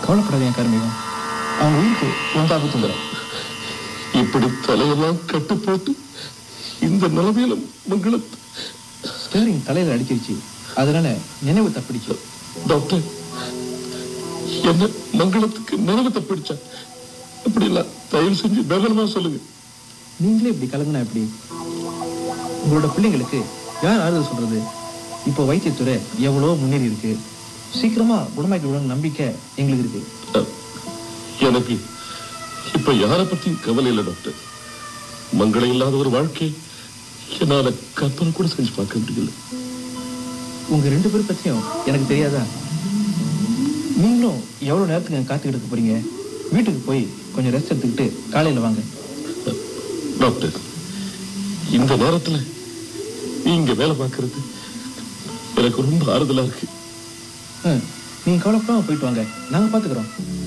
கவலைப்படாதீங்க கார்மிகம் அவங்க உயிருக்கு உங்க ஆபத்து வந்துடும் இப்படி தலையெல்லாம் கட்டு போட்டு இந்த நிலைமையில மங்களத்தை ஸ்டேரிங் தலையில அடிச்சிருச்சு அதனால நினைவு தப்பிடுச்சு டாக்டர் என்ன மங்களத்துக்கு நினைவு தப்பிடுச்சா அப்படி இல்ல தயவு செஞ்சு விவரமா சொல்லுங்க நீங்களே இப்படி கலங்குனா எப்படி உங்களோட பிள்ளைங்களுக்கு யார் ஆறுதல் சொல்றது இப்போ வைத்தியத்துறை எவ்வளோ முன்னேறி இருக்கு சீக்கிரமா குணமாக்கி விடணும் நம்பிக்கை எங்களுக்கு இருக்கு அஹ், எனக்கு இப்ப யார பத்தியும் கவலை இல்லை டாக்டர் மங்களம் இல்லாத ஒரு வாழ்க்கை என்னால கற்பனை கூட செஞ்சு பார்க்க முடியல உங்க ரெண்டு பேரும் பத்தியும் எனக்கு தெரியாதா நீங்களும் எவ்வளவு நேரத்துக்கு அங்க காத்துக்கிட்டு இருக்க போறீங்க வீட்டுக்கு போய் கொஞ்சம் ரெஸ்ட் எடுத்துக்கிட்டு காலையில வாங்க டாக்டர் இந்த நேரத்துல நீங்க வேலை பார்க்கறது எனக்கு ரொம்ப ஆறுதலா இருக்கு ஆ, நீங்க கவலைப்படாம போயிட்டு வாங்க நாங்க பாத்துக்கிறோம்